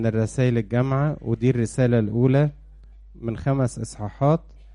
من الرسائل الجامعة ودي الرسالة الأولى من خمس إصحاحات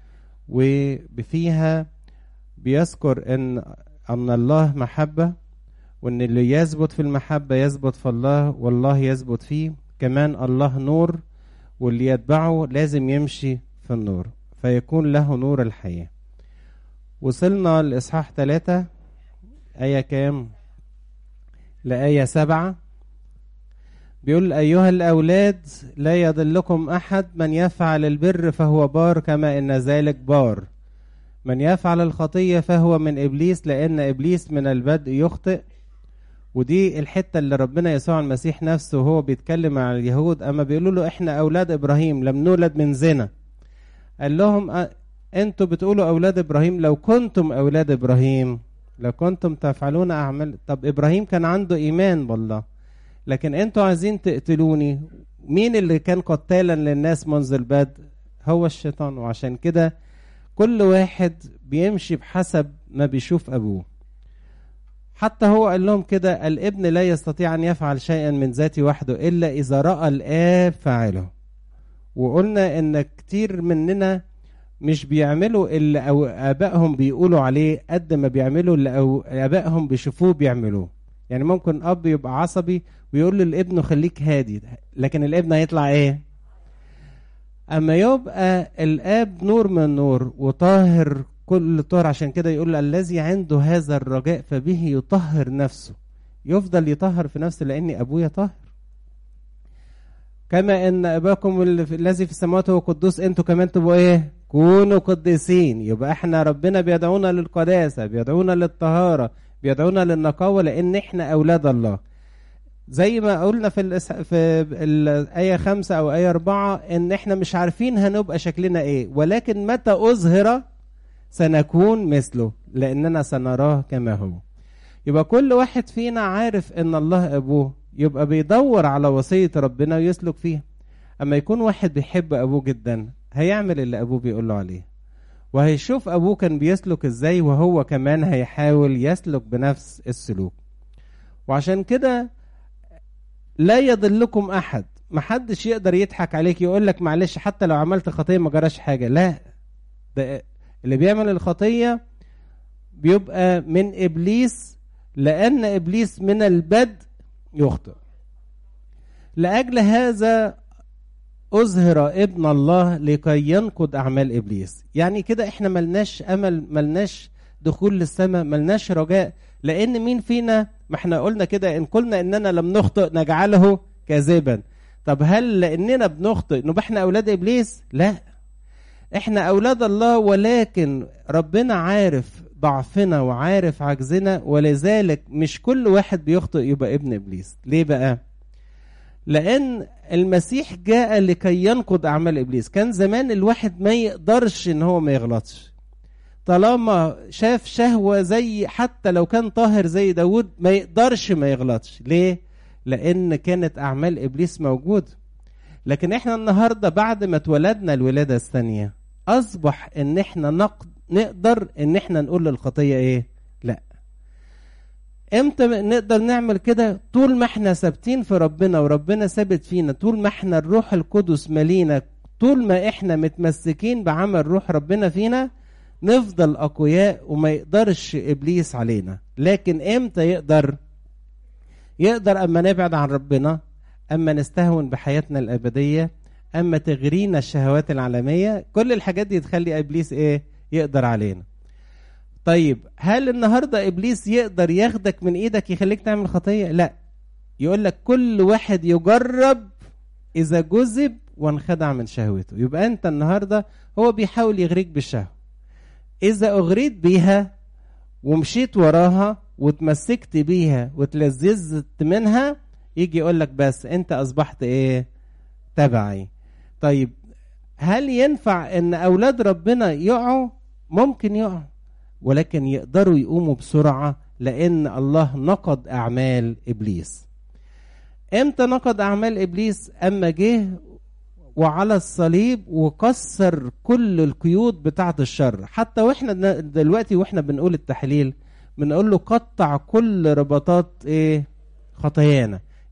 وفيها بيذكر إن أن الله محبة وإن اللي يثبت في المحبة يثبت في الله والله يثبت فيه كمان الله نور واللي يتبعه لازم يمشي في النور فيكون له نور الحياة وصلنا لإصحاح ثلاثة آية كام؟ لآية سبعة بيقول أيها الأولاد لا يضلكم أحد من يفعل البر فهو بار كما إن ذلك بار من يفعل الخطية فهو من إبليس لأن إبليس من البدء يخطئ ودي الحتة اللي ربنا يسوع المسيح نفسه وهو بيتكلم عن اليهود أما بيقولوا له إحنا أولاد إبراهيم لم نولد من زنا قال لهم أنتوا بتقولوا أولاد إبراهيم لو كنتم أولاد إبراهيم لو كنتم تفعلون أعمال طب إبراهيم كان عنده إيمان بالله لكن أنتوا عايزين تقتلوني مين اللي كان قتالا للناس منذ البدء هو الشيطان وعشان كده كل واحد بيمشي بحسب ما بيشوف أبوه حتى هو قال لهم كده الابن لا يستطيع أن يفعل شيئا من ذاته وحده إلا إذا رأى الآب فاعله وقلنا إن كتير مننا مش بيعملوا اللي أو آبائهم بيقولوا عليه قد ما بيعملوا اللي أو آبائهم بيشوفوه بيعملوه يعني ممكن أب يبقى عصبي ويقول لابنه خليك هادي لكن الابن هيطلع إيه؟ أما يبقى الآب نور من نور وطاهر كل طهر عشان كده يقول الذي عنده هذا الرجاء فبه يطهر نفسه يفضل يطهر في نفسه لأن أبويا طاهر كما ان اباكم الذي في السماوات هو قدوس انتوا كمان تبقوا ايه كونوا قديسين يبقى احنا ربنا بيدعونا للقداسه بيدعونا للطهاره بيدعونا للنقاوه لان احنا اولاد الله زي ما قلنا في الإس... في الآية خمسة أو آية أربعة إن إحنا مش عارفين هنبقى شكلنا إيه ولكن متى أظهر سنكون مثله لأننا سنراه كما هو يبقى كل واحد فينا عارف إن الله أبوه يبقى بيدور على وصية ربنا ويسلك فيها أما يكون واحد بيحب أبوه جدا هيعمل اللي أبوه بيقول له عليه وهيشوف أبوه كان بيسلك إزاي وهو كمان هيحاول يسلك بنفس السلوك وعشان كده لا يضلكم أحد محدش يقدر يضحك عليك يقول لك معلش حتى لو عملت خطية ما جراش حاجة لا ده اللي بيعمل الخطية بيبقى من إبليس لأن إبليس من البدء يخطئ لأجل هذا أظهر ابن الله لكي ينقض أعمال إبليس يعني كده إحنا ملناش أمل ملناش دخول للسماء ملناش رجاء لأن مين فينا ما احنا قلنا كده إن قلنا إننا لم نخطئ نجعله كاذبا طب هل لأننا بنخطئ نبقى احنا أولاد إبليس لا احنا أولاد الله ولكن ربنا عارف ضعفنا وعارف عجزنا ولذلك مش كل واحد بيخطئ يبقى ابن ابليس ليه بقى لان المسيح جاء لكي ينقض اعمال ابليس كان زمان الواحد ما يقدرش ان هو ما يغلطش طالما شاف شهوة زي حتى لو كان طاهر زي داود ما يقدرش ما يغلطش ليه لان كانت اعمال ابليس موجوده لكن احنا النهارده بعد ما اتولدنا الولاده الثانيه اصبح ان احنا نقد نقدر ان احنا نقول للخطيه ايه لا امتى نقدر نعمل كده طول ما احنا ثابتين في ربنا وربنا ثابت فينا طول ما احنا الروح القدس مالينا طول ما احنا متمسكين بعمل روح ربنا فينا نفضل اقوياء وما يقدرش ابليس علينا لكن امتى يقدر يقدر اما نبعد عن ربنا اما نستهون بحياتنا الابديه اما تغرينا الشهوات العالميه كل الحاجات دي تخلي ابليس ايه يقدر علينا طيب هل النهارده ابليس يقدر ياخدك من ايدك يخليك تعمل خطيه لا يقول لك كل واحد يجرب اذا جذب وانخدع من شهوته يبقى انت النهارده هو بيحاول يغريك بالشهوه اذا اغريت بيها ومشيت وراها وتمسكت بيها وتلذذت منها يجي يقول لك بس انت اصبحت ايه تبعي طيب هل ينفع ان اولاد ربنا يقعوا ممكن يقعوا ولكن يقدروا يقوموا بسرعه لان الله نقض اعمال ابليس امتى نقض اعمال ابليس اما جه وعلى الصليب وكسر كل القيود بتاعه الشر حتى واحنا دلوقتي واحنا بنقول التحليل بنقول له قطع كل رباطات ايه خطايانا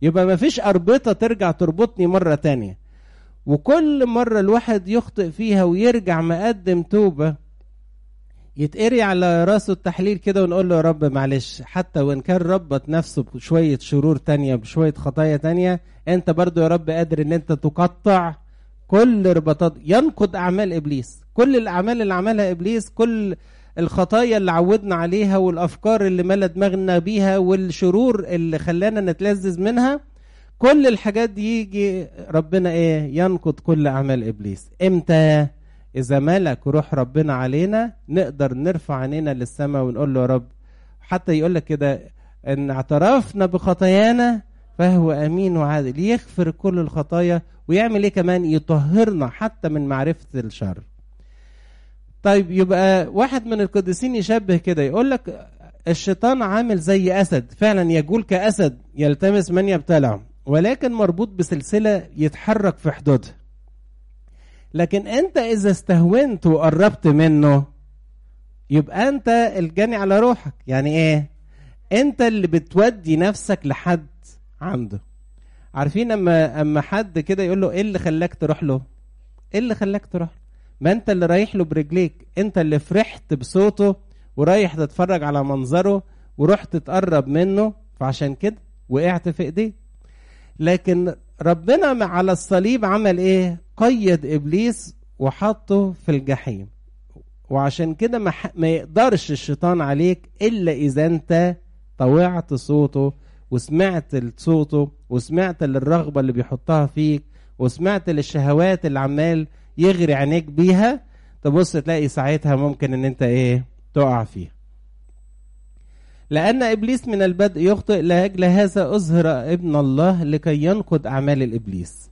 يبقى مفيش أربطة ترجع تربطني مرة تانية وكل مرة الواحد يخطئ فيها ويرجع مقدم توبة يتقري على راسه التحليل كده ونقول له يا رب معلش حتى وان كان ربط نفسه بشوية شرور تانية بشوية خطايا تانية انت برضو يا رب قادر ان انت تقطع كل رباطات ينقض اعمال ابليس كل الاعمال اللي عملها ابليس كل الخطايا اللي عودنا عليها والافكار اللي ملا دماغنا بيها والشرور اللي خلانا نتلذذ منها كل الحاجات دي يجي ربنا ايه ينقض كل اعمال ابليس امتى اذا ملك روح ربنا علينا نقدر نرفع عينينا للسماء ونقول له يا رب حتى يقول لك كده ان اعترفنا بخطايانا فهو امين وعادل يغفر كل الخطايا ويعمل ايه كمان يطهرنا حتى من معرفه الشر طيب يبقى واحد من القديسين يشبه كده يقول لك الشيطان عامل زي اسد فعلا يجول كاسد يلتمس من يبتلعه ولكن مربوط بسلسله يتحرك في حدودها لكن انت اذا استهونت وقربت منه يبقى انت الجاني على روحك يعني ايه انت اللي بتودي نفسك لحد عنده عارفين اما اما حد كده يقول له ايه اللي خلاك تروح له ايه اللي خلاك تروح له ما انت اللي رايح له برجليك انت اللي فرحت بصوته ورايح تتفرج على منظره ورحت تقرب منه فعشان كده وقعت في ايديه لكن ربنا على الصليب عمل ايه قيد ابليس وحطه في الجحيم وعشان كده ما, ما يقدرش الشيطان عليك الا اذا انت طوعت صوته وسمعت صوته وسمعت للرغبه اللي بيحطها فيك وسمعت للشهوات اللي عمال يغري عينيك بيها تبص تلاقي ساعتها ممكن ان انت ايه تقع فيها لأن إبليس من البدء يخطئ لأجل هذا أظهر ابن الله لكي ينقض أعمال الإبليس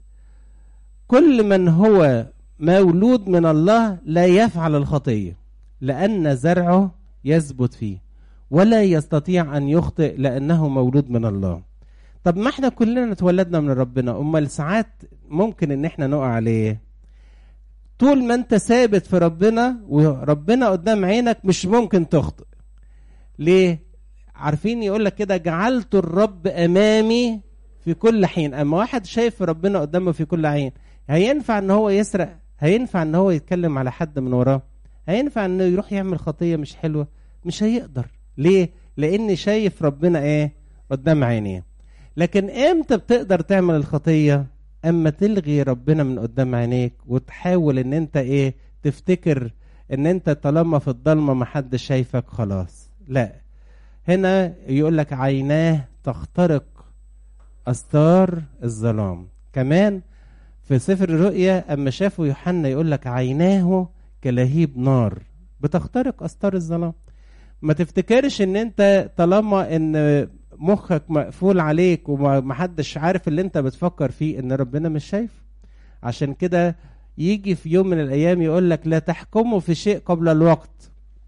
كل من هو مولود من الله لا يفعل الخطية لأن زرعه يثبت فيه ولا يستطيع أن يخطئ لأنه مولود من الله طب ما احنا كلنا اتولدنا من ربنا أمال ساعات ممكن ان احنا نقع عليه طول ما انت ثابت في ربنا وربنا قدام عينك مش ممكن تخطئ ليه عارفين يقول لك كده جعلت الرب امامي في كل حين اما واحد شايف ربنا قدامه في كل حين هينفع ان هو يسرق هينفع ان هو يتكلم على حد من وراه هينفع انه يروح يعمل خطيه مش حلوه مش هيقدر ليه لان شايف ربنا ايه قدام عينيه لكن امتى بتقدر تعمل الخطيه اما تلغي ربنا من قدام عينيك وتحاول ان انت ايه تفتكر ان انت طالما في الضلمه محدش شايفك خلاص لا هنا يقول لك عيناه تخترق استار الظلام كمان في سفر الرؤيا اما شافوا يوحنا يقول لك عيناه كلهيب نار بتخترق استار الظلام ما تفتكرش ان انت طالما ان مخك مقفول عليك ومحدش عارف اللي انت بتفكر فيه ان ربنا مش شايف عشان كده يجي في يوم من الايام يقول لك لا تحكموا في شيء قبل الوقت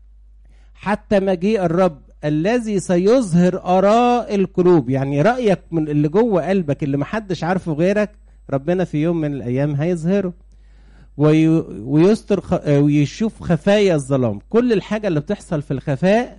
حتى مجيء الرب الذي سيظهر اراء القلوب يعني رايك من اللي جوه قلبك اللي محدش عارفه غيرك ربنا في يوم من الايام هيظهره وي... ويستر خ... ويشوف خفايا الظلام كل الحاجه اللي بتحصل في الخفاء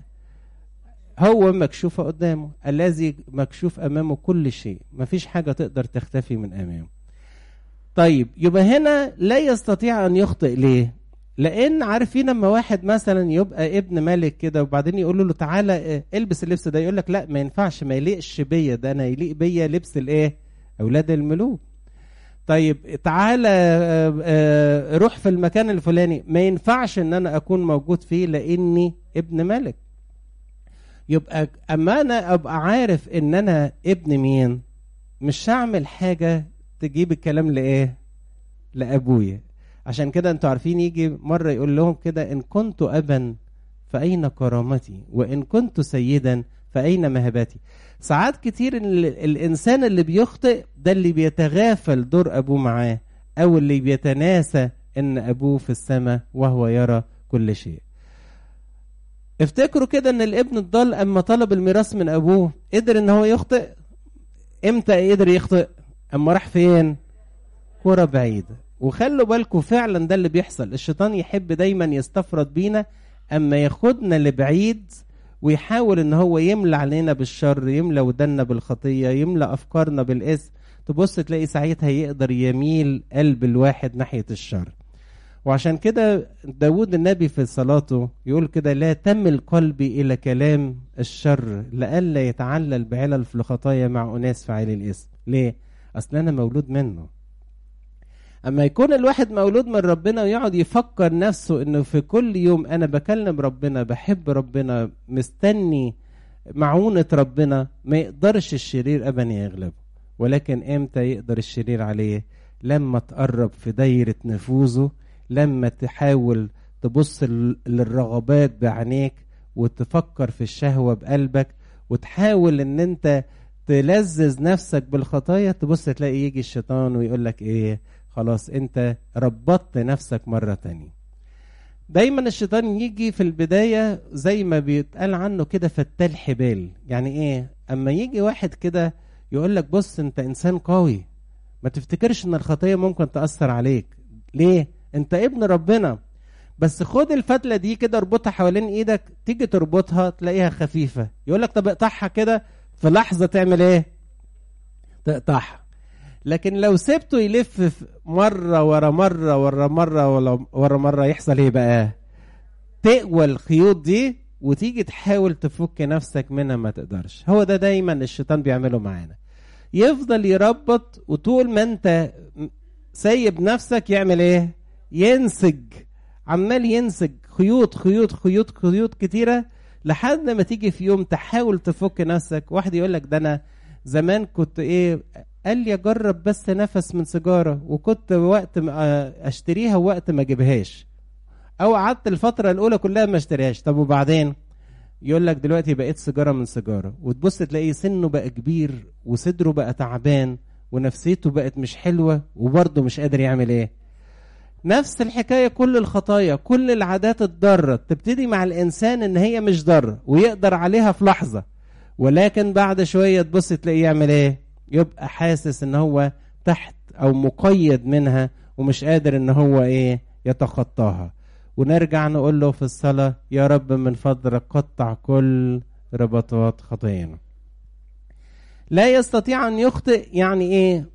هو مكشوفه قدامه الذي مكشوف امامه كل شيء مفيش حاجه تقدر تختفي من امامه طيب يبقى هنا لا يستطيع ان يخطئ ليه لان عارفين لما واحد مثلا يبقى ابن ملك كده وبعدين يقول له تعالى البس اللبس ده يقول لك لا ما ينفعش ما يليقش بيا ده انا يليق بيا لبس الايه اولاد الملوك طيب تعالى روح في المكان الفلاني ما ينفعش ان انا اكون موجود فيه لاني ابن ملك يبقى اما انا ابقى عارف ان انا ابن مين مش هعمل حاجه تجيب الكلام لايه لابويا عشان كده انتوا عارفين يجي مره يقول لهم كده ان كنت ابا فاين كرامتي وان كنت سيدا فاين مهبتي ساعات كتير الانسان اللي بيخطئ ده اللي بيتغافل دور ابوه معاه او اللي بيتناسى ان ابوه في السماء وهو يرى كل شيء افتكروا كده ان الابن الضال اما طلب الميراث من ابوه قدر ان هو يخطئ امتى قدر يخطئ اما راح فين كرة بعيدة وخلوا بالكم فعلا ده اللي بيحصل الشيطان يحب دايما يستفرد بينا اما ياخدنا لبعيد ويحاول ان هو يملى علينا بالشر يملى ودنا بالخطيه يملى افكارنا بالاسم تبص تلاقي ساعتها يقدر يميل قلب الواحد ناحيه الشر وعشان كده داود النبي في صلاته يقول كده لا تمل قلبي إلى كلام الشر لئلا يتعلل بعلل في الخطايا مع أناس فاعلي الاسم ليه؟ أصل أنا مولود منه أما يكون الواحد مولود من ربنا ويقعد يفكر نفسه إنه في كل يوم أنا بكلم ربنا بحب ربنا مستني معونة ربنا ما يقدرش الشرير أبدا يغلبه ولكن إمتى يقدر الشرير عليه لما تقرب في دايرة نفوذه لما تحاول تبص للرغبات بعينيك وتفكر في الشهوة بقلبك وتحاول ان انت تلذذ نفسك بالخطايا تبص تلاقي يجي الشيطان ويقول لك ايه خلاص انت ربطت نفسك مرة تانية دايما الشيطان يجي في البداية زي ما بيتقال عنه كده فتال حبال يعني ايه اما يجي واحد كده يقول لك بص انت انسان قوي ما تفتكرش ان الخطية ممكن تأثر عليك ليه انت ابن ربنا بس خد الفتلة دي كده اربطها حوالين ايدك تيجي تربطها تلاقيها خفيفة يقول لك طب اقطعها كده في لحظة تعمل ايه تقطعها لكن لو سبته يلف مرة ورا مرة ورا مرة ورا مرة يحصل ايه بقى تقوى الخيوط دي وتيجي تحاول تفك نفسك منها ما تقدرش هو ده دايما الشيطان بيعمله معانا يفضل يربط وطول ما انت سايب نفسك يعمل ايه ينسج عمال ينسج خيوط خيوط خيوط خيوط كتيره لحد ما تيجي في يوم تحاول تفك نفسك واحد يقول لك ده انا زمان كنت ايه قال لي اجرب بس نفس من سيجاره وكنت وقت ما اشتريها ووقت ما اجيبهاش او قعدت الفتره الاولى كلها ما اشتريهاش طب وبعدين يقول لك دلوقتي بقيت سيجاره من سيجاره وتبص تلاقي سنه بقى كبير وصدره بقى تعبان ونفسيته بقت مش حلوه وبرضه مش قادر يعمل ايه نفس الحكاية كل الخطايا كل العادات الضارة تبتدي مع الإنسان إن هي مش ضارة ويقدر عليها في لحظة ولكن بعد شوية تبص تلاقيه يعمل إيه يبقى حاسس إن هو تحت أو مقيد منها ومش قادر إن هو إيه يتخطاها ونرجع نقول له في الصلاة يا رب من فضلك قطع كل ربطات خطايانا لا يستطيع أن يخطئ يعني إيه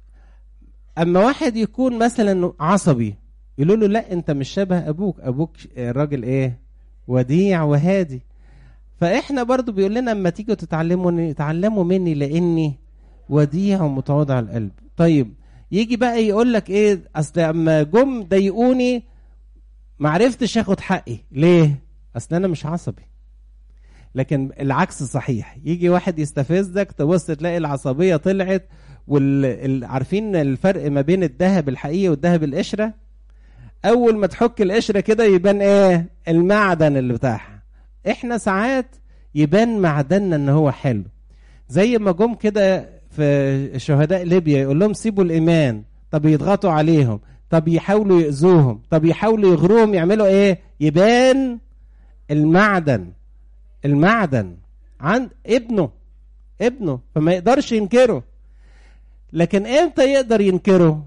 أما واحد يكون مثلا عصبي يقولوا له لا انت مش شبه ابوك ابوك راجل ايه وديع وهادي فاحنا برضو بيقول لنا اما تيجوا تتعلموا تعلموا مني لاني وديع ومتواضع القلب طيب يجي بقى يقول لك ايه اصل اما جم ضايقوني ما عرفتش اخد حقي ليه اصل انا مش عصبي لكن العكس صحيح يجي واحد يستفزك تبص تلاقي العصبيه طلعت وعارفين الفرق ما بين الذهب الحقيقي والذهب القشره اول ما تحك القشره كده يبان ايه المعدن اللي بتاعها احنا ساعات يبان معدننا ان هو حلو زي ما جم كده في شهداء ليبيا يقول لهم سيبوا الايمان طب يضغطوا عليهم طب يحاولوا يأذوهم طب يحاولوا يغروهم يعملوا ايه يبان المعدن المعدن عند ابنه ابنه فما يقدرش ينكره لكن امتى يقدر ينكره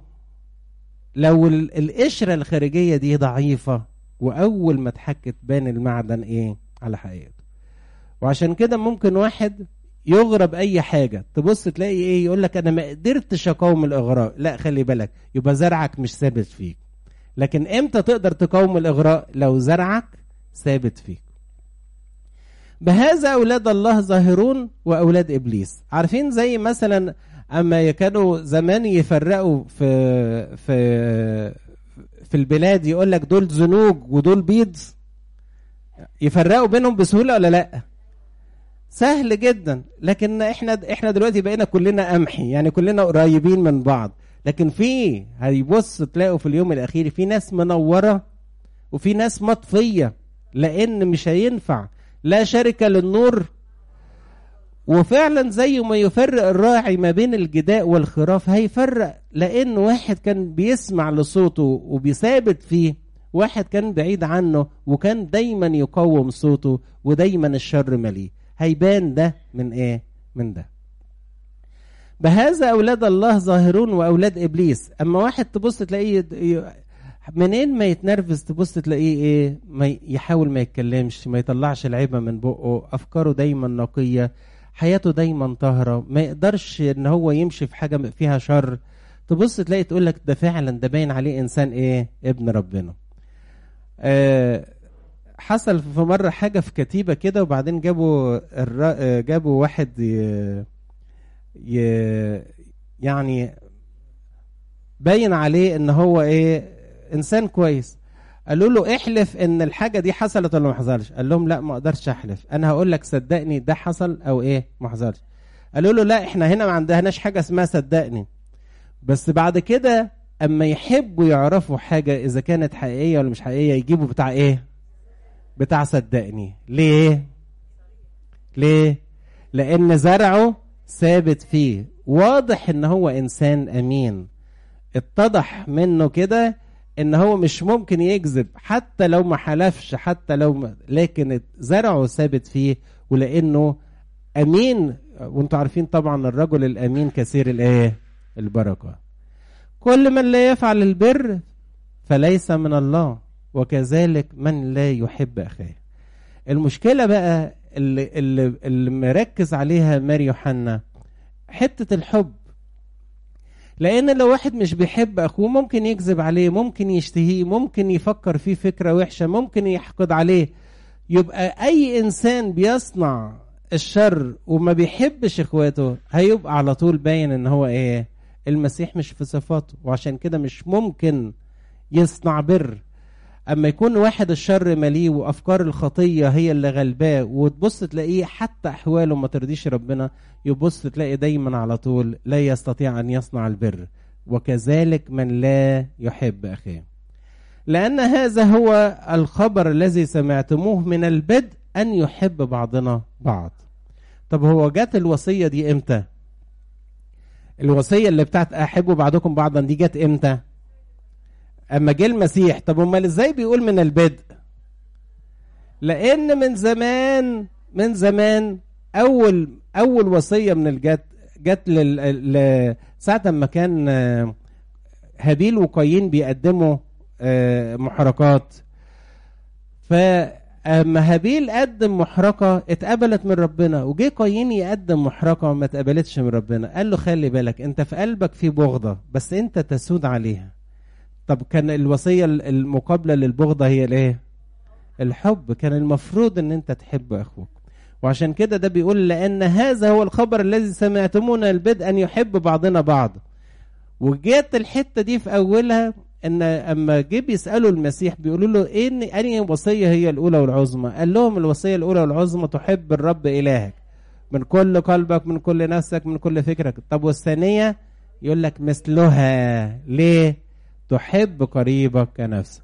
لو القشرة الخارجية دي ضعيفة وأول ما اتحكت بان المعدن إيه على حقيقته وعشان كده ممكن واحد يغرب أي حاجة تبص تلاقي إيه يقول لك أنا ما قدرتش أقاوم الإغراء لا خلي بالك يبقى زرعك مش ثابت فيك لكن إمتى تقدر تقاوم الإغراء لو زرعك ثابت فيك بهذا أولاد الله ظاهرون وأولاد إبليس عارفين زي مثلا اما كانوا زمان يفرقوا في في في البلاد يقول لك دول زنوج ودول بيض يفرقوا بينهم بسهوله ولا لا سهل جدا لكن احنا احنا دلوقتي بقينا كلنا قمحي يعني كلنا قريبين من بعض لكن في هيبص تلاقوا في اليوم الاخير في ناس منوره وفي ناس مطفيه لان مش هينفع لا شركه للنور وفعلا زي ما يفرق الراعي ما بين الجداء والخراف هيفرق لان واحد كان بيسمع لصوته وبيثابت فيه واحد كان بعيد عنه وكان دايما يقوم صوته ودايما الشر مليه هيبان ده من ايه من ده بهذا اولاد الله ظاهرون واولاد ابليس اما واحد تبص تلاقيه منين ما يتنرفز تبص تلاقيه ايه ما ي- يحاول ما يتكلمش ما يطلعش العيبه من بقه افكاره دايما نقيه حياته دايما طاهره ما يقدرش ان هو يمشي في حاجه فيها شر تبص تلاقي تقول لك ده فعلا ده باين عليه انسان ايه ابن ربنا آه حصل في مره حاجه في كتيبه كده وبعدين جابوا الر... آه، جابوا واحد ي... ي... يعني باين عليه ان هو ايه انسان كويس قالوا له احلف ان الحاجه دي حصلت ولا ما حصلش قال لهم لا ما اقدرش احلف انا هقول لك صدقني ده حصل او ايه ما حصلش قالوا له لا احنا هنا ما عندناش حاجه اسمها صدقني بس بعد كده اما يحبوا يعرفوا حاجه اذا كانت حقيقيه ولا مش حقيقيه يجيبوا بتاع ايه بتاع صدقني ليه ليه لان زرعه ثابت فيه واضح ان هو انسان امين اتضح منه كده ان هو مش ممكن يكذب حتى لو ما حلفش حتى لو ما لكن زرعه ثابت فيه ولانه امين وانتوا عارفين طبعا الرجل الامين كثير الايه البركه كل من لا يفعل البر فليس من الله وكذلك من لا يحب اخاه المشكله بقى اللي, اللي, اللي مركز عليها ماري يوحنا حته الحب لان لو واحد مش بيحب اخوه ممكن يكذب عليه ممكن يشتهيه ممكن يفكر فيه فكره وحشه ممكن يحقد عليه يبقى اي انسان بيصنع الشر وما بيحبش اخواته هيبقى على طول باين ان هو ايه المسيح مش في صفاته وعشان كده مش ممكن يصنع بر اما يكون واحد الشر مليه وافكار الخطيه هي اللي غلباه وتبص تلاقيه حتى احواله ما ترضيش ربنا يبص تلاقي دايما على طول لا يستطيع ان يصنع البر وكذلك من لا يحب اخاه لان هذا هو الخبر الذي سمعتموه من البدء ان يحب بعضنا بعض طب هو جت الوصيه دي امتى الوصيه اللي بتاعت احبوا بعضكم بعضا دي جت امتى اما جه المسيح طب امال ازاي بيقول من البدء لان من زمان من زمان اول اول وصيه من الجت جت لل ل- ساعه ما كان آه، هابيل وقايين بيقدموا آه، محرقات فاما هابيل قدم محرقه اتقبلت من ربنا وجه قايين يقدم محرقه ما اتقبلتش من ربنا قال له خلي بالك انت في قلبك في بغضه بس انت تسود عليها طب كان الوصيه المقابله للبغضه هي الايه الحب كان المفروض ان انت تحب اخوك وعشان كده ده بيقول لان هذا هو الخبر الذي سمعتمونا البدء ان يحب بعضنا بعض وجت الحته دي في اولها ان اما جه بيسالوا المسيح بيقولوا له ايه إن انهي وصيه هي الاولى والعظمى قال لهم الوصيه الاولى والعظمى تحب الرب الهك من كل قلبك من كل نفسك من كل فكرك طب والثانيه يقول لك مثلها ليه تحب قريبك كنفسك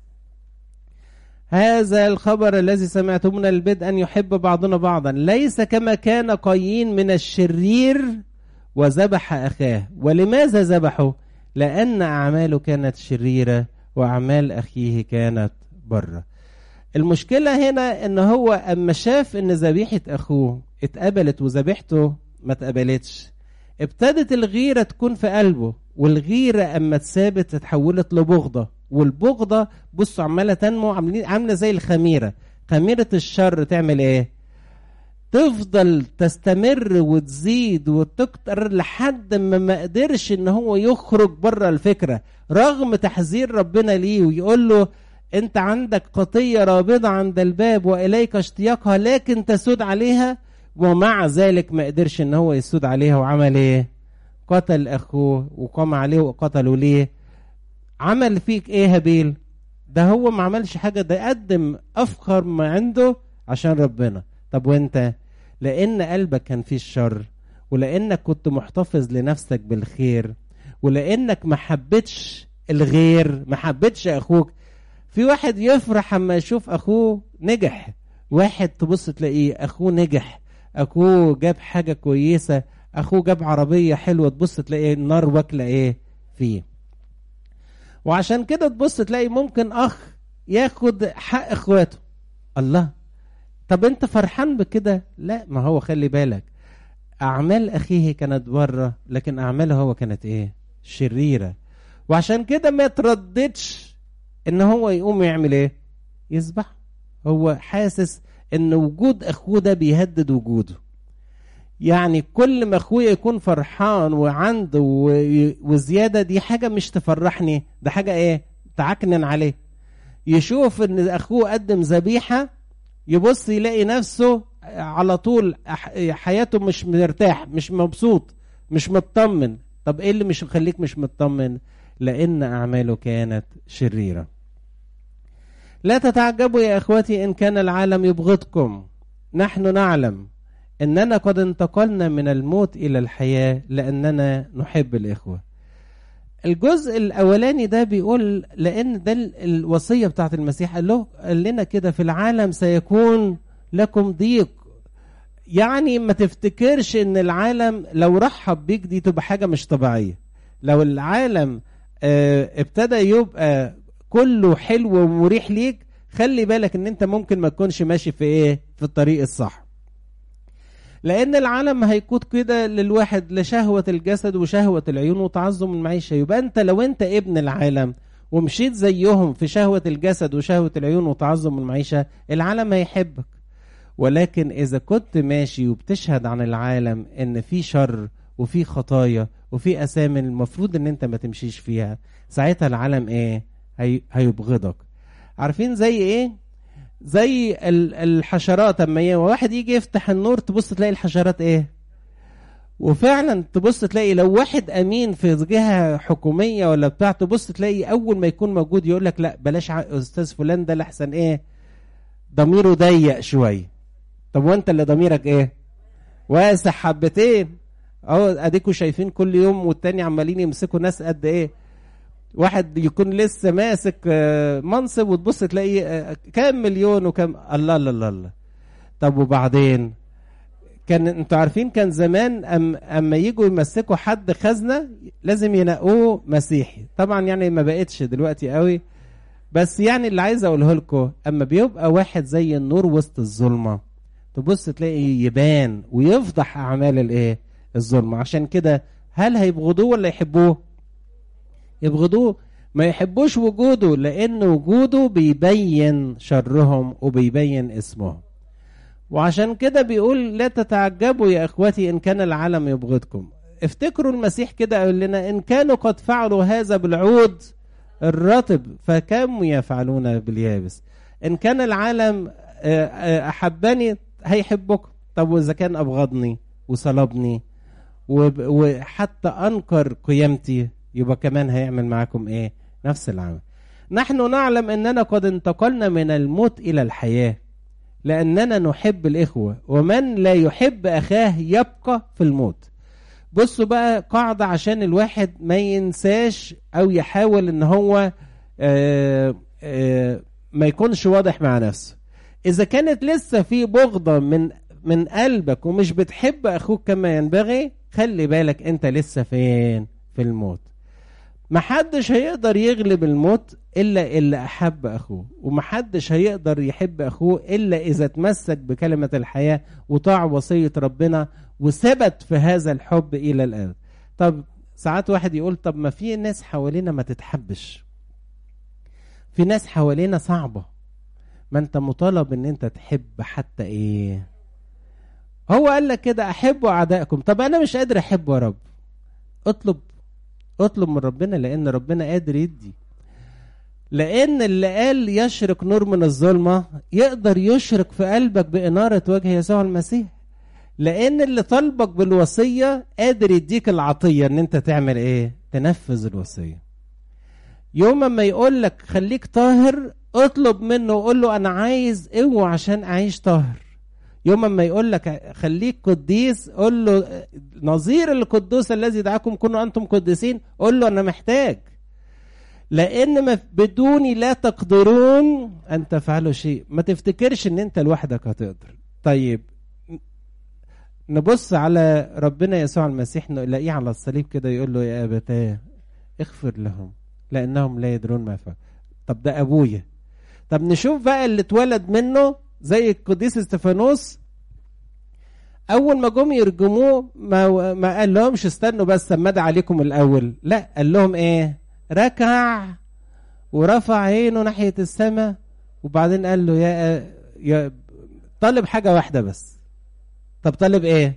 هذا الخبر الذي سمعتم من البدء أن يحب بعضنا بعضا ليس كما كان قايين من الشرير وذبح أخاه ولماذا ذبحه لأن أعماله كانت شريرة وأعمال أخيه كانت بره المشكلة هنا إن هو أما شاف إن ذبيحة أخوه اتقبلت وذبيحته ما اتقبلتش ابتدت الغيرة تكون في قلبه والغيرة أما اتثابت اتحولت لبغضة والبغضة بصوا عمالة تنمو عاملين عاملة زي الخميرة خميرة الشر تعمل ايه تفضل تستمر وتزيد وتكتر لحد ما ما قدرش ان هو يخرج بره الفكرة رغم تحذير ربنا ليه ويقول له انت عندك خطية رابضة عند الباب واليك اشتياقها لكن تسود عليها ومع ذلك ما قدرش ان هو يسود عليها وعمل ايه قتل اخوه وقام عليه وقتله ليه عمل فيك ايه هابيل ده هو ما عملش حاجة ده قدم افخر ما عنده عشان ربنا طب وانت لان قلبك كان فيه الشر ولانك كنت محتفظ لنفسك بالخير ولانك ما حبيتش الغير ما حبيتش اخوك في واحد يفرح اما يشوف اخوه نجح واحد تبص تلاقيه اخوه نجح اخوه جاب حاجة كويسة اخوه جاب عربية حلوة تبص تلاقي النار واكلة ايه فيه وعشان كده تبص تلاقي ممكن اخ ياخد حق اخواته الله طب انت فرحان بكده لا ما هو خلي بالك اعمال اخيه كانت بره لكن اعماله هو كانت ايه شريره وعشان كده ما ترددش ان هو يقوم يعمل ايه يذبح هو حاسس ان وجود اخوه ده بيهدد وجوده يعني كل ما اخويا يكون فرحان وعنده وزياده دي حاجه مش تفرحني ده حاجه ايه تعكنن عليه يشوف ان اخوه قدم ذبيحه يبص يلاقي نفسه على طول حياته مش مرتاح مش مبسوط مش مطمن طب ايه اللي مش مخليك مش مطمن لان اعماله كانت شريره لا تتعجبوا يا اخوتي ان كان العالم يبغضكم نحن نعلم اننا قد انتقلنا من الموت الى الحياه لاننا نحب الاخوه الجزء الاولاني ده بيقول لان ده الوصيه بتاعت المسيح قال له قال لنا كده في العالم سيكون لكم ضيق يعني ما تفتكرش ان العالم لو رحب بيك دي تبقى حاجه مش طبيعيه لو العالم اه ابتدى يبقى كله حلو ومريح ليك خلي بالك ان انت ممكن ما تكونش ماشي في ايه في الطريق الصح لان العالم هيقود كده للواحد لشهوة الجسد وشهوة العيون وتعظم المعيشة يبقى انت لو انت ابن العالم ومشيت زيهم في شهوة الجسد وشهوة العيون وتعظم المعيشة العالم هيحبك ولكن اذا كنت ماشي وبتشهد عن العالم ان في شر وفي خطايا وفي اسامي المفروض ان انت ما تمشيش فيها ساعتها العالم ايه هي هيبغضك عارفين زي ايه زي الحشرات اما واحد يجي يفتح النور تبص تلاقي الحشرات ايه وفعلا تبص تلاقي لو واحد امين في جهه حكوميه ولا بتاع تبص تلاقي اول ما يكون موجود يقول لك لا بلاش استاذ فلان ده لحسن ايه ضميره ضيق شويه طب وانت اللي ضميرك ايه واسع حبتين اهو اديكوا شايفين كل يوم والتاني عمالين يمسكوا ناس قد ايه واحد يكون لسه ماسك منصب وتبص تلاقي كام مليون وكم الله الله الله الله طب وبعدين كان انتوا عارفين كان زمان أم اما يجوا يمسكوا حد خزنه لازم ينقوه مسيحي طبعا يعني ما بقتش دلوقتي قوي بس يعني اللي عايز اقوله لكم اما بيبقى واحد زي النور وسط الظلمه تبص تلاقي يبان ويفضح اعمال الايه الظلمه عشان كده هل هيبغضوه ولا يحبوه يبغضوه ما يحبوش وجوده لان وجوده بيبين شرهم وبيبين اسمهم وعشان كده بيقول لا تتعجبوا يا اخوتي ان كان العالم يبغضكم افتكروا المسيح كده قال لنا ان كانوا قد فعلوا هذا بالعود الرطب فكم يفعلون باليابس ان كان العالم احبني هيحبكم طب واذا كان ابغضني وصلبني وحتى انكر قيمتي يبقى كمان هيعمل معاكم ايه نفس العمل نحن نعلم اننا قد انتقلنا من الموت الى الحياه لاننا نحب الاخوه ومن لا يحب اخاه يبقى في الموت بصوا بقى قاعده عشان الواحد ما ينساش او يحاول ان هو آآ آآ ما يكونش واضح مع نفسه اذا كانت لسه في بغضه من من قلبك ومش بتحب اخوك كما ينبغي خلي بالك انت لسه فين في الموت محدش هيقدر يغلب الموت الا اللي احب اخوه ومحدش هيقدر يحب اخوه الا اذا تمسك بكلمه الحياه وطاع وصيه ربنا وثبت في هذا الحب الى الابد طب ساعات واحد يقول طب ما في ناس حوالينا ما تتحبش في ناس حوالينا صعبه ما انت مطالب ان انت تحب حتى ايه هو قال لك كده احبوا اعدائكم طب انا مش قادر احبه يا رب اطلب اطلب من ربنا لان ربنا قادر يدي لان اللي قال يشرق نور من الظلمه يقدر يشرق في قلبك باناره وجه يسوع المسيح لان اللي طالبك بالوصيه قادر يديك العطيه ان انت تعمل ايه تنفذ الوصيه يوم ما يقول لك خليك طاهر اطلب منه وقول له انا عايز قوه عشان اعيش طاهر يوم ما يقول لك خليك قديس قول له نظير القدوس الذي دعاكم كونوا انتم قديسين قول له انا محتاج لان ما بدوني لا تقدرون ان تفعلوا شيء ما تفتكرش ان انت لوحدك هتقدر طيب نبص على ربنا يسوع المسيح نلاقيه على الصليب كده يقول له يا ابتاه اغفر لهم لانهم لا يدرون ما فعل طب ده ابويا طب نشوف بقى اللي اتولد منه زي القديس استفانوس اول ما جم يرجموه ما ما قال لهمش استنوا بس اما ادعي عليكم الاول لا قال لهم ايه ركع ورفع عينه ناحية السماء وبعدين قال له يا يا طالب حاجة واحدة بس طب طالب ايه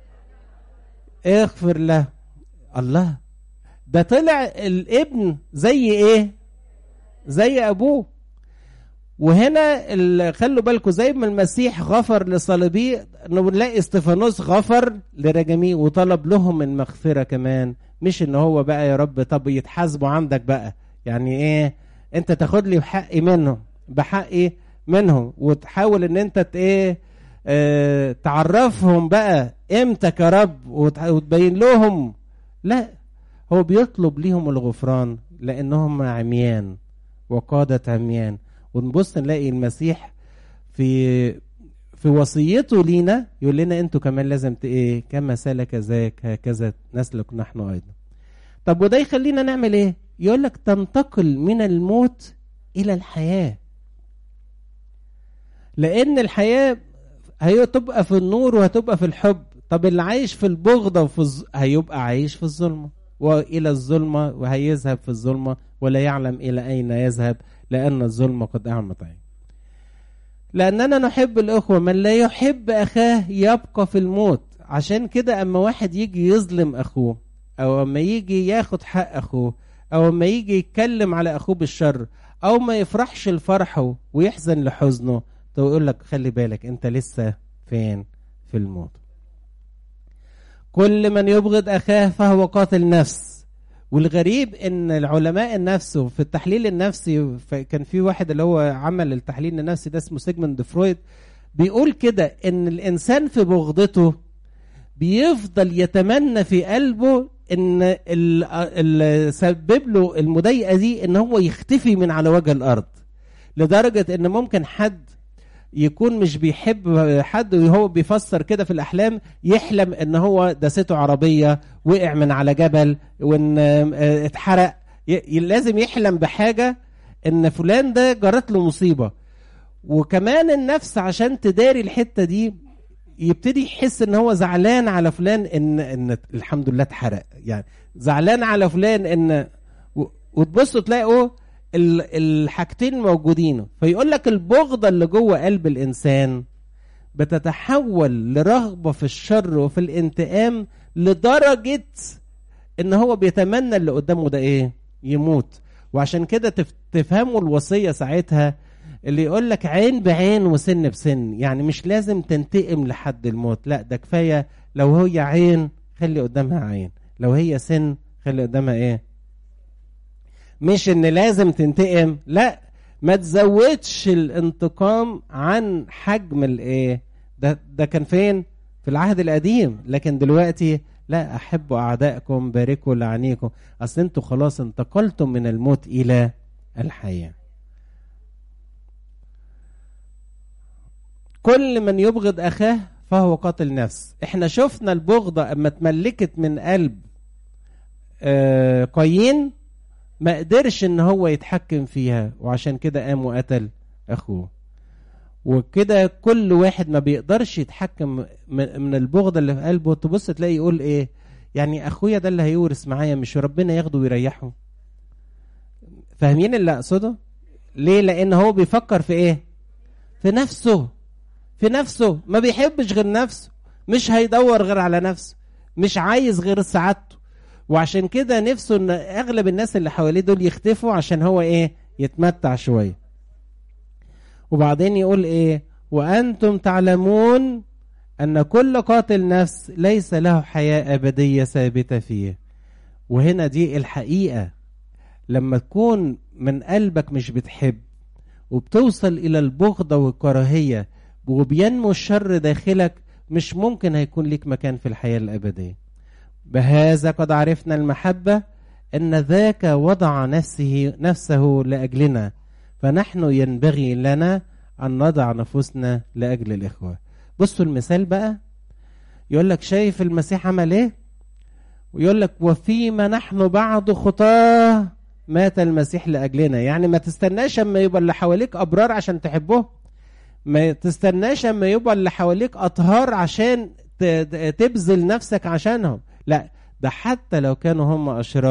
اغفر له الله ده طلع الابن زي ايه زي ابوه وهنا ال- خلوا بالكم زي ما المسيح غفر لصليبيه نلاقي استفانوس غفر لرجميه وطلب لهم المغفره كمان مش ان هو بقى يا رب طب يتحاسبوا عندك بقى يعني ايه انت تاخد لي بحقي منهم بحقي منهم وتحاول ان انت ت- ايه اه تعرفهم بقى قيمتك يا رب وت- وتبين لهم لا هو بيطلب ليهم الغفران لانهم عميان وقادة عميان ونبص نلاقي المسيح في في وصيته لينا يقول لنا انتوا كمان لازم ت- ايه كما سلك ذاك هكذا نسلك نحن ايضا طب وده يخلينا نعمل ايه يقول لك تنتقل من الموت الى الحياه لان الحياه هي تبقى في النور وهتبقى في الحب طب اللي عايش في البغضه وفي الز... هيبقى عايش في الظلمه والى الظلمه وهيذهب في الظلمه ولا يعلم الى اين يذهب لان الظلمه قد اعمت عين لاننا نحب الاخوه من لا يحب اخاه يبقى في الموت عشان كده اما واحد يجي يظلم اخوه او اما يجي ياخد حق اخوه او اما يجي يتكلم على اخوه بالشر او ما يفرحش لفرحه ويحزن لحزنه تو يقول لك خلي بالك انت لسه فين في الموت كل من يبغض اخاه فهو قاتل نفس والغريب ان العلماء النفس في التحليل النفسي ف- كان في واحد اللي هو عمل التحليل النفسي ده اسمه سيجموند فرويد بيقول كده ان الانسان في بغضته بيفضل يتمنى في قلبه ان ال- اللي سبب له المضايقه دي ان هو يختفي من على وجه الارض لدرجه ان ممكن حد يكون مش بيحب حد وهو بيفسر كده في الاحلام يحلم ان هو دسته عربيه وقع من على جبل وان آه، اتحرق ي- لازم يحلم بحاجه ان فلان ده جرت له مصيبه وكمان النفس عشان تداري الحته دي يبتدي يحس ان هو زعلان على فلان ان ان الحمد لله اتحرق يعني زعلان على فلان ان و- وتبصوا تلاقوا ال- الحاجتين موجودين فيقول لك البغضة اللي جوه قلب الإنسان بتتحول لرغبة في الشر وفي الانتقام لدرجة إن هو بيتمنى اللي قدامه ده إيه يموت وعشان كده تف- تفهموا الوصية ساعتها اللي يقول لك عين بعين وسن بسن يعني مش لازم تنتقم لحد الموت لا ده كفاية لو هي عين خلي قدامها عين لو هي سن خلي قدامها ايه مش ان لازم تنتقم لا ما تزودش الانتقام عن حجم الايه ده ده كان فين في العهد القديم لكن دلوقتي لا احبوا اعدائكم باركوا لعنيكم اصل انتوا خلاص انتقلتم من الموت الى الحياه كل من يبغض اخاه فهو قاتل نفس احنا شفنا البغضه اما اتملكت من قلب آه قايين ما قدرش ان هو يتحكم فيها وعشان كده قام وقتل اخوه وكده كل واحد ما بيقدرش يتحكم من من البغضه اللي في قلبه تبص تلاقي يقول ايه يعني اخويا ده اللي هيورث معايا مش ربنا ياخده ويريحه فاهمين اللي اقصده ليه لان هو بيفكر في ايه في نفسه في نفسه ما بيحبش غير نفسه مش هيدور غير على نفسه مش عايز غير سعادته وعشان كده نفسه ان اغلب الناس اللي حواليه دول يختفوا عشان هو ايه يتمتع شويه وبعدين يقول ايه وانتم تعلمون ان كل قاتل نفس ليس له حياه ابديه ثابته فيه وهنا دي الحقيقه لما تكون من قلبك مش بتحب وبتوصل الى البغضه والكراهيه وبينمو الشر داخلك مش ممكن هيكون لك مكان في الحياه الابديه بهذا قد عرفنا المحبة أن ذاك وضع نفسه نفسه لأجلنا فنحن ينبغي لنا أن نضع نفوسنا لأجل الإخوة بصوا المثال بقى يقول لك شايف المسيح عمل إيه ويقول لك وفيما نحن بعد خطاه مات المسيح لأجلنا يعني ما تستناش أما يبقى اللي حواليك أبرار عشان تحبه ما تستناش أما يبقى اللي حواليك أطهار عشان ت- تبذل نفسك عشانهم لا ده حتى لو كانوا هم أشرار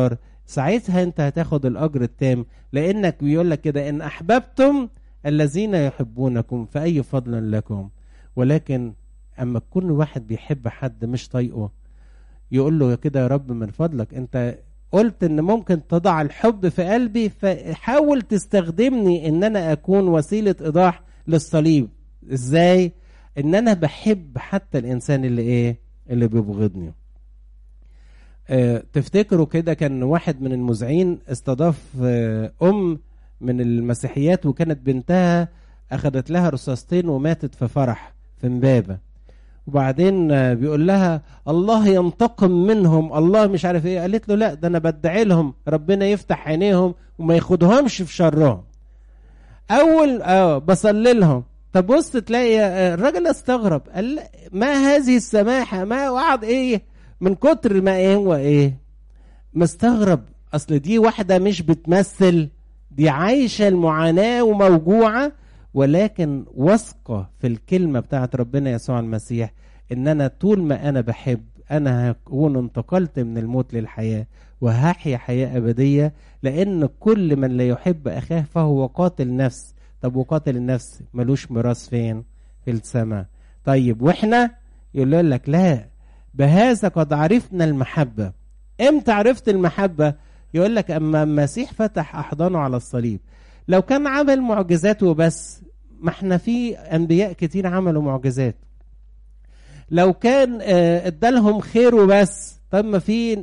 ساعتها انت هتاخد الاجر التام لانك بيقول لك كده ان احببتم الذين يحبونكم فاي فضل لكم ولكن اما تكون واحد بيحب حد مش طايقه يقول له كده يا رب من فضلك انت قلت ان ممكن تضع الحب في قلبي فحاول تستخدمني ان انا اكون وسيله ايضاح للصليب ازاي ان انا بحب حتى الانسان اللي ايه اللي بيبغضني أه تفتكروا كده كان واحد من المذيعين استضاف أه ام من المسيحيات وكانت بنتها اخذت لها رصاصتين وماتت في فرح في امبابه وبعدين بيقول لها الله ينتقم منهم الله مش عارف ايه قالت له لا ده انا بدعي لهم ربنا يفتح عينيهم وما ياخدهمش في شرهم اول اه بصلي لهم طب بص تلاقي الراجل استغرب قال ما هذه السماحه ما وقعد ايه من كتر ما ايه هو ايه مستغرب اصل دي واحده مش بتمثل دي عايشه المعاناه وموجوعه ولكن واثقه في الكلمه بتاعت ربنا يسوع المسيح ان انا طول ما انا بحب انا هكون انتقلت من الموت للحياه وهحيا حياه ابديه لان كل من لا يحب اخاه فهو قاتل نفس طب وقاتل النفس ملوش ميراث فين في السماء طيب واحنا يقول لك لا بهذا قد عرفنا المحبه امتى عرفت المحبه يقول لك اما المسيح فتح احضانه على الصليب لو كان عمل معجزات وبس ما احنا في انبياء كتير عملوا معجزات لو كان ادالهم خير وبس طب ما في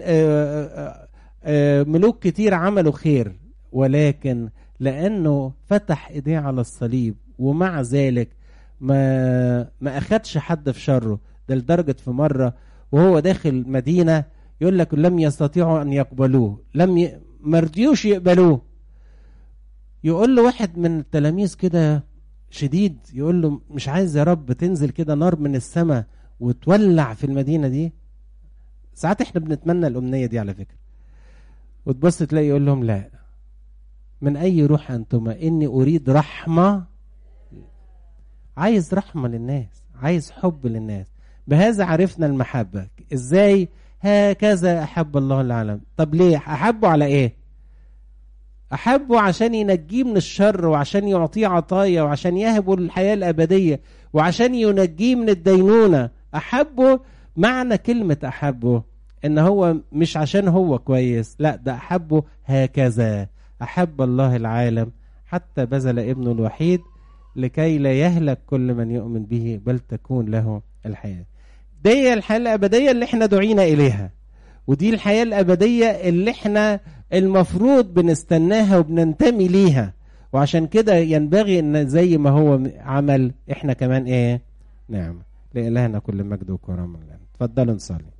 ملوك كتير عملوا خير ولكن لانه فتح ايديه على الصليب ومع ذلك ما ما اخدش حد في شره ده لدرجه في مره وهو داخل مدينه يقول لك لم يستطيعوا ان يقبلوه لم ي... ما رضيوش يقبلوه يقول له واحد من التلاميذ كده شديد يقول له مش عايز يا رب تنزل كده نار من السماء وتولع في المدينه دي ساعات احنا بنتمنى الامنيه دي على فكره وتبص تلاقي يقول لهم لا من اي روح انتما اني اريد رحمه عايز رحمه للناس عايز حب للناس بهذا عرفنا المحبه ازاي هكذا احب الله العالم طب ليه احبه على ايه احبه عشان ينجيه من الشر وعشان يعطيه عطايا وعشان يهبه الحياه الابديه وعشان ينجيه من الدينونه احبه معنى كلمه احبه ان هو مش عشان هو كويس لا ده احبه هكذا احب الله العالم حتى بذل ابنه الوحيد لكي لا يهلك كل من يؤمن به بل تكون له الحياه دي الحياه الابديه اللي احنا دعينا اليها ودي الحياه الابديه اللي احنا المفروض بنستناها وبننتمي ليها وعشان كده ينبغي ان زي ما هو عمل احنا كمان ايه نعم لإلهنا كل مجد وكرم اتفضلوا نصلي